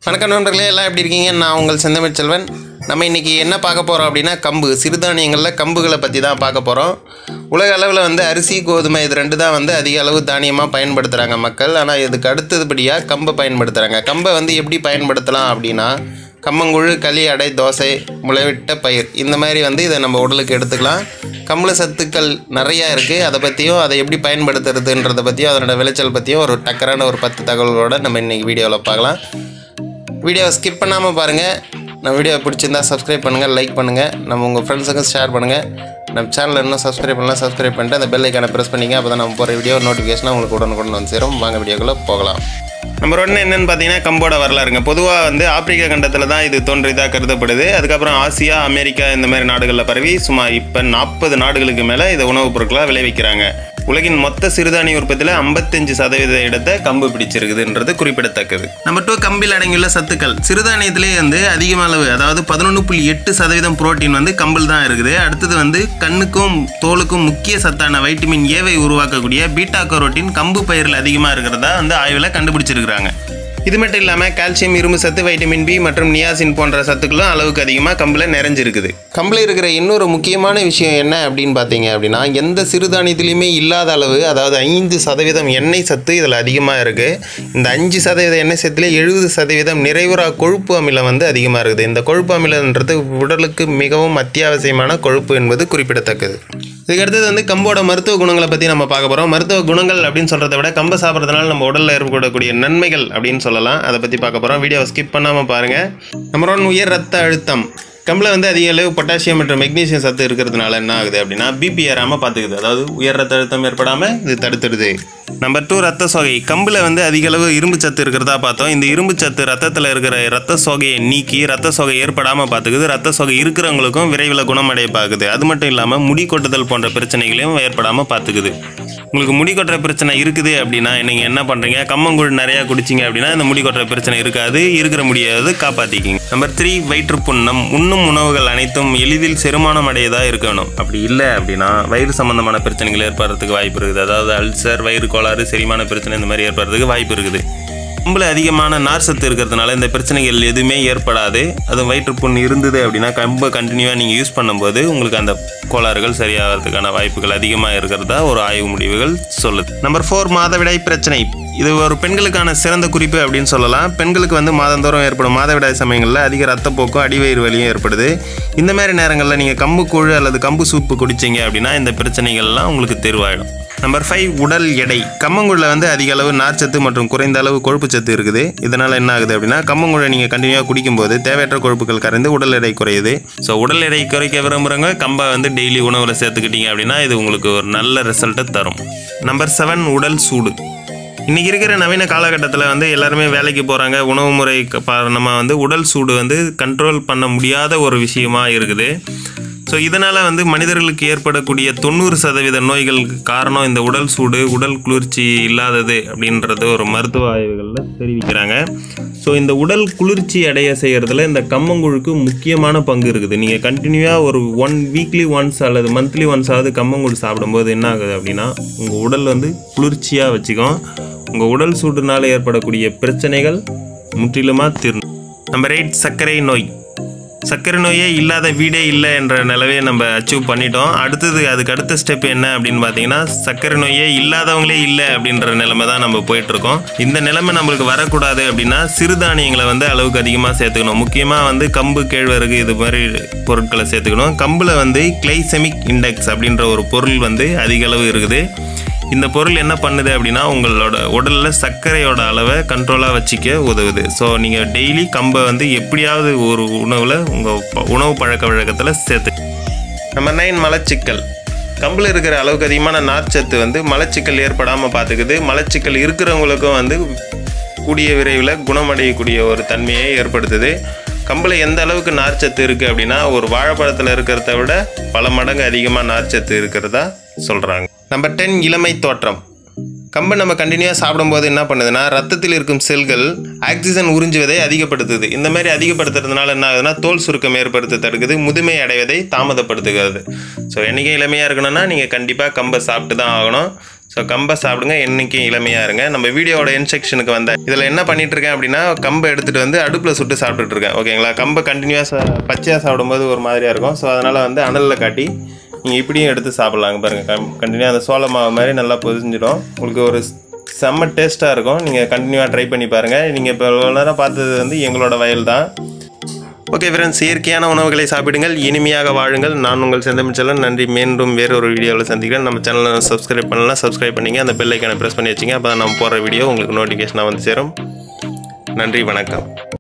வணக்கம் நண்பர்களே எல்லாம் எப்படி இருக்கீங்க நான் உங்கள் செந்தமிழ் செல்வன் நம்ம இன்றைக்கி என்ன பார்க்க போகிறோம் அப்படின்னா கம்பு சிறுதானியங்களில் கம்புகளை பற்றி தான் பார்க்க போகிறோம் உலக அளவில் வந்து அரிசி கோதுமை இது ரெண்டு தான் வந்து அதிக அளவு தானியமாக பயன்படுத்துகிறாங்க மக்கள் ஆனால் இதுக்கு அடுத்ததுபடியாக கம்பை பயன்படுத்துகிறாங்க கம்பை வந்து எப்படி பயன்படுத்தலாம் அப்படின்னா கம்மங்குழு களி அடை தோசை முளைவிட்ட பயிர் இந்த மாதிரி வந்து இதை நம்ம உடலுக்கு எடுத்துக்கலாம் கம்பள சத்துக்கள் நிறையா இருக்குது அதை பற்றியும் அதை எப்படி பயன்படுத்துறதுன்றதை பற்றியும் அதனோட விளைச்சல் பற்றியும் ஒரு டக்கரான ஒரு பத்து தகவல்களோட நம்ம இன்றைக்கி வீடியோவில் பார்க்கலாம் வீடியோவை ஸ்கிப் பண்ணாமல் பாருங்கள் நம்ம வீடியோ பிடிச்சிருந்தா சப்ஸ்கிரைப் பண்ணுங்கள் லைக் பண்ணுங்கள் நம்ம உங்கள் ஃப்ரெண்ட்ஸுக்கும் ஷேர் பண்ணுங்கள் நம்ம சேனலை இன்னும் சப்ஸ்கிரைப் பண்ணலாம் சப்ஸ்கிரைப் பண்ணிட்டு அந்த பெல் ஐக்கானை ப்ரெஸ் பண்ணிங்க அப்போ தான் நம்ம போகிற வீடியோ நோட்டிஃபிகேஷனாக உங்களுக்கு உடனுக்குடன் வந்து சேரும் வாங்க வீடியோக்குள்ளே போகலாம் நம்பர் ஒன்று என்னென்னு பார்த்தீங்கன்னா கம்போட வரலாறுங்க பொதுவாக வந்து ஆப்பிரிக்கா கண்டத்தில் தான் இது தோன்றியதாக கருதப்படுது அதுக்கப்புறம் ஆசியா அமெரிக்கா இந்த மாதிரி நாடுகளில் பரவி சுமார் இப்போ நாற்பது நாடுகளுக்கு மேலே இதை உணவுப் பொருட்களாக விளைவிக்கிறாங்க உலகின் மொத்த சிறுதானிய உற்பத்தியில் ஐம்பத்தஞ்சு சதவீத இடத்தை கம்பு பிடிச்சிருக்குதுன்றது குறிப்பிடத்தக்கது நம்பர் டூ கம்பில் அடங்கியுள்ள சத்துக்கள் சிறுதானியத்திலே வந்து அதிக அளவு அதாவது பதினொன்று புள்ளி எட்டு சதவீதம் புரோட்டீன் வந்து கம்பில் தான் இருக்குது அடுத்தது வந்து கண்ணுக்கும் தோலுக்கும் முக்கிய சத்தான வைட்டமின் ஏவை உருவாக்கக்கூடிய பீட்டா கரோட்டின் கம்பு பயிரில் அதிகமாக இருக்கிறதா வந்து ஆய்வில் கண்டுபிடிச்சிருக்கிறாங்க இது மட்டும் இல்லாமல் கால்சியம் இரும்பு சத்து வைட்டமின் பி மற்றும் நியாசின் போன்ற சத்துக்களும் அளவுக்கு அதிகமாக கம்பில் நிறைஞ்சிருக்குது கம்பில் இருக்கிற இன்னொரு முக்கியமான விஷயம் என்ன அப்படின்னு பார்த்தீங்க அப்படின்னா எந்த சிறுதானியத்திலையுமே இல்லாத அளவு அதாவது ஐந்து சதவீதம் எண்ணெய் சத்து இதில் அதிகமாக இருக்குது இந்த அஞ்சு சதவீத எண்ணெய் சத்துல எழுபது சதவீதம் நிறைவுறா கொழுப்பு அமிலம் வந்து அதிகமாக இருக்குது இந்த கொழுப்பு அமிலன்றது உடலுக்கு மிகவும் அத்தியாவசியமான கொழுப்பு என்பது குறிப்பிடத்தக்கது இதுக்கு அடுத்தது வந்து கம்போட மருத்துவ குணங்களை பற்றி நம்ம பார்க்க போகிறோம் மருத்துவ குணங்கள் அப்படின்னு சொல்கிறத விட கம்பை சாப்பிட்றதுனால நம்ம உடலில் ஏற்படக்கூடிய நன்மைகள் அப்படின்னு சொல்லலாம் அதை பற்றி பார்க்க போகிறோம் வீடியோவை ஸ்கிப் பண்ணாமல் பாருங்கள் நம்பர் ஒன் உயர் ரத்த அழுத்தம் கம்பில் வந்து அதிக அளவு பொட்டாசியம் மற்றும் மெக்னீசியம் சத்து இருக்கிறதுனால என்ன ஆகுது அப்படின்னா பிபி ஏறாமல் பார்த்துக்குது அதாவது உயர் ரத்த அழுத்தம் ஏற்படாமல் இது தடுத்துடுது நம்பர் டூ ரத்த சோகை கம்பில் வந்து அதிக அளவு இரும்பு சத்து இருக்கிறதா பார்த்தோம் இந்த இரும்பு சத்து ரத்தத்தில் இருக்கிற ரத்த சோகையை நீக்கி ரத்த சோகை ஏற்படாமல் பார்த்துக்குது ரத்த சோகை இருக்கிறவங்களுக்கும் விரைவில் குணமடைய பார்க்குது அது மட்டும் இல்லாமல் முடி கொட்டுதல் போன்ற பிரச்சனைகளையும் ஏற்படாமல் பார்த்துக்குது உங்களுக்கு முடி கொட்டுற பிரச்சனை இருக்குது அப்படின்னா நீங்கள் என்ன பண்ணுறீங்க கம்மங்கூழ் நிறையா குடிச்சிங்க அப்படின்னா இந்த முடி கொட்டுற பிரச்சனை இருக்காது இருக்கிற முடியாவது காப்பாற்றிக்கிங்க நம்பர் த்ரீ வயிற்றுப்புண்ணம் உண்ணும் உணவுகள் அனைத்தும் எளிதில் செரிமானம் அடையதாக இருக்கணும் அப்படி இல்லை அப்படின்னா வயிறு சம்பந்தமான பிரச்சனைகள் ஏற்படுறதுக்கு வாய்ப்பு இருக்குது அதாவது அல்சர் வயிறு கோளாறு செரிமான பிரச்சனை இந்த மாதிரி ஏற்படுறதுக்கு வாய்ப்பு இருக்குது கம்பில் அதிகமான நார் சத்து இருக்கிறதுனால இந்த பிரச்சனைகள் எதுவுமே ஏற்படாது அதுவும் வயிற்றுப்புண் இருந்தது அப்படின்னா கம்பை கண்டினியூவாக நீங்கள் யூஸ் பண்ணும்போது உங்களுக்கு அந்த கோளாறுகள் சரியாகிறதுக்கான வாய்ப்புகள் அதிகமாக இருக்கிறதா ஒரு ஆய்வு முடிவுகள் சொல்லுது நம்பர் ஃபோர் மாதவிடாய் பிரச்சனை இது ஒரு பெண்களுக்கான சிறந்த குறிப்பு அப்படின்னு சொல்லலாம் பெண்களுக்கு வந்து மாதந்தோறும் ஏற்படும் மாதவிடாய் சமயங்களில் அதிக ரத்தப்போக்கும் அடிவயிறு வலியும் ஏற்படுது இந்த மாதிரி நேரங்களில் நீங்கள் கம்பு கூழ் அல்லது கம்பு சூப்பு குடிச்சிங்க அப்படின்னா இந்த பிரச்சனைகள்லாம் உங்களுக்கு தேர்வாயிடும் நம்பர் ஃபைவ் உடல் எடை கம்மங்குழில் வந்து அதிக அளவு நார்ச்சத்து மற்றும் குறைந்த அளவு கொழுப்புச்சத்து இருக்குது இதனால் என்ன ஆகுது அப்படின்னா கம்மங்குழை நீங்கள் கண்டினியூவாக குடிக்கும்போது தேவையற்ற கொழுப்புகள் கரைந்து உடல் எடை குறையுது ஸோ உடல் எடை குறைக்க விரும்புகிறவங்க கம்பை வந்து டெய்லி உணவில் சேர்த்துக்கிட்டீங்க அப்படின்னா இது உங்களுக்கு ஒரு நல்ல ரிசல்ட்டை தரும் நம்பர் செவன் உடல் சூடு இன்றைக்கி இருக்கிற நவீன காலகட்டத்தில் வந்து எல்லாருமே வேலைக்கு போகிறாங்க உணவு முறை காரணமாக வந்து உடல் சூடு வந்து கண்ட்ரோல் பண்ண முடியாத ஒரு விஷயமா இருக்குது ஸோ இதனால் வந்து மனிதர்களுக்கு ஏற்படக்கூடிய தொண்ணூறு சதவீத நோய்களுக்கு காரணம் இந்த உடல் சூடு உடல் குளிர்ச்சி இல்லாதது அப்படின்றது ஒரு மருத்துவ ஆய்வுகளில் தெரிவிக்கிறாங்க ஸோ இந்த உடல் குளிர்ச்சி அடைய செய்கிறதுல இந்த கம்மங்குழுக்கு முக்கியமான பங்கு இருக்குது நீங்கள் கண்டினியூவாக ஒரு ஒன் வீக்லி ஒன்ஸ் அல்லது மந்த்லி ஒன்ஸ் ஆகுது கம்மங்குழு சாப்பிடும்போது என்ன ஆகுது அப்படின்னா உங்கள் உடல் வந்து குளிர்ச்சியாக வச்சுக்கும் உங்கள் உடல் சூடுனால் ஏற்படக்கூடிய பிரச்சனைகள் முற்றிலுமாக தீர்ந்து நம்பர் எயிட் சர்க்கரை நோய் சர்க்கரை நோயே இல்லாத வீடே இல்லை என்ற நிலவையை நம்ம அச்சீவ் பண்ணிட்டோம் அடுத்தது அதுக்கு அடுத்த ஸ்டெப் என்ன அப்படின்னு பார்த்தீங்கன்னா சர்க்கரை நோயே இல்லாதவங்களே இல்லை அப்படின்ற நிலைமை தான் நம்ம போயிட்டுருக்கோம் இந்த நிலைமை நம்மளுக்கு வரக்கூடாது அப்படின்னா சிறுதானியங்களை வந்து அளவுக்கு அதிகமாக சேர்த்துக்கணும் முக்கியமாக வந்து கம்பு கேழ்வரகு இது மாதிரி பொருட்களை சேர்த்துக்கணும் கம்பில் வந்து கிளைசெமிக் இண்டெக்ஸ் அப்படின்ற ஒரு பொருள் வந்து அதிக அளவு இருக்குது இந்த பொருள் என்ன பண்ணுது அப்படின்னா உங்களோட உடலில் சர்க்கரையோட அளவை கண்ட்ரோலாக வச்சுக்க உதவுது ஸோ நீங்கள் டெய்லி கம்பை வந்து எப்படியாவது ஒரு உணவில் உங்கள் உணவு பழக்க வழக்கத்தில் சேர்த்து நம்ம நைன் மலச்சிக்கல் கம்பில் இருக்கிற அளவுக்கு அதிகமான நார்ச்சத்து வந்து மலச்சிக்கல் ஏற்படாமல் பார்த்துக்குது மலச்சிக்கல் இருக்கிறவங்களுக்கும் வந்து கூடிய விரைவில் குணமடையக்கூடிய ஒரு தன்மையை ஏற்படுத்துது கம்பில் எந்த அளவுக்கு நார்ச்சத்து இருக்குது அப்படின்னா ஒரு வாழைப்பழத்தில் இருக்கிறத விட பல மடங்கு அதிகமாக நார்ச்சத்து இருக்கிறதா சொல்கிறாங்க நம்பர் டென் இளமை தோற்றம் கம்பை நம்ம கண்டினியூவாக சாப்பிடும்போது என்ன பண்ணுதுன்னா ரத்தத்தில் இருக்கும் செல்கள் ஆக்சிஜன் உறிஞ்சுவதை அதிகப்படுத்துது இந்த மாதிரி அதிகப்படுத்துறதுனால என்ன ஆகுதுன்னா தோல் சுருக்கம் ஏற்படுத்த தடுக்குது முதுமை அடைவதை தாமதப்படுத்துகிறது ஸோ என்றைக்கும் இளமையாக இருக்கணும்னா நீங்கள் கண்டிப்பாக கம்பை சாப்பிட்டு தான் ஆகணும் ஸோ கம்பை சாப்பிடுங்க என்றைக்கும் இளமையாக இருங்க நம்ம வீடியோவோட என் செக்ஷனுக்கு வந்த இதில் என்ன பண்ணிட்டு இருக்கேன் அப்படின்னா கம்பை எடுத்துகிட்டு வந்து அடுப்பில் சுட்டு சாப்பிட்டுட்டு இருக்கேன் ஓகேங்களா கம்பை கண்டினியூஸாக பச்சையாக சாப்பிடும்போது ஒரு மாதிரியாக இருக்கும் ஸோ அதனால் வந்து அனலில் காட்டி நீங்கள் இப்படியும் எடுத்து சாப்பிட்லாங்க பாருங்கள் கம் கண்டினியூ அந்த சோள மாவு மாதிரி நல்லா பொதிஞ்சிடும் உங்களுக்கு ஒரு செம்ம டேஸ்ட்டாக இருக்கும் நீங்கள் கண்டினியூவாக ட்ரை பண்ணி பாருங்கள் நீங்கள் இப்போ இவ்வளோ நேரம் பார்த்தது வந்து எங்களோட வயல் தான் ஓகே ஃப்ரெண்ட்ஸ் இயற்கையான உணவுகளை சாப்பிடுங்கள் இனிமையாக வாழுங்கள் நான் உங்கள் செந்தமிச்சலன் நன்றி மீண்டும் வேறு ஒரு வீடியோவில் சந்திக்கிறேன் நம்ம சேனலை சப்ஸ்கிரைப் பண்ணலாம் சப்ஸ்கிரைப் பண்ணிங்க அந்த பெல் ஐக்கானை ப்ரெஸ் பண்ணி வச்சிங்க அப்போ தான் நம்ம போடுற வீடியோ உங்களுக்கு நோட்டிஃபிகேஷனாக வந்து சேரும் நன்றி வணக்கம்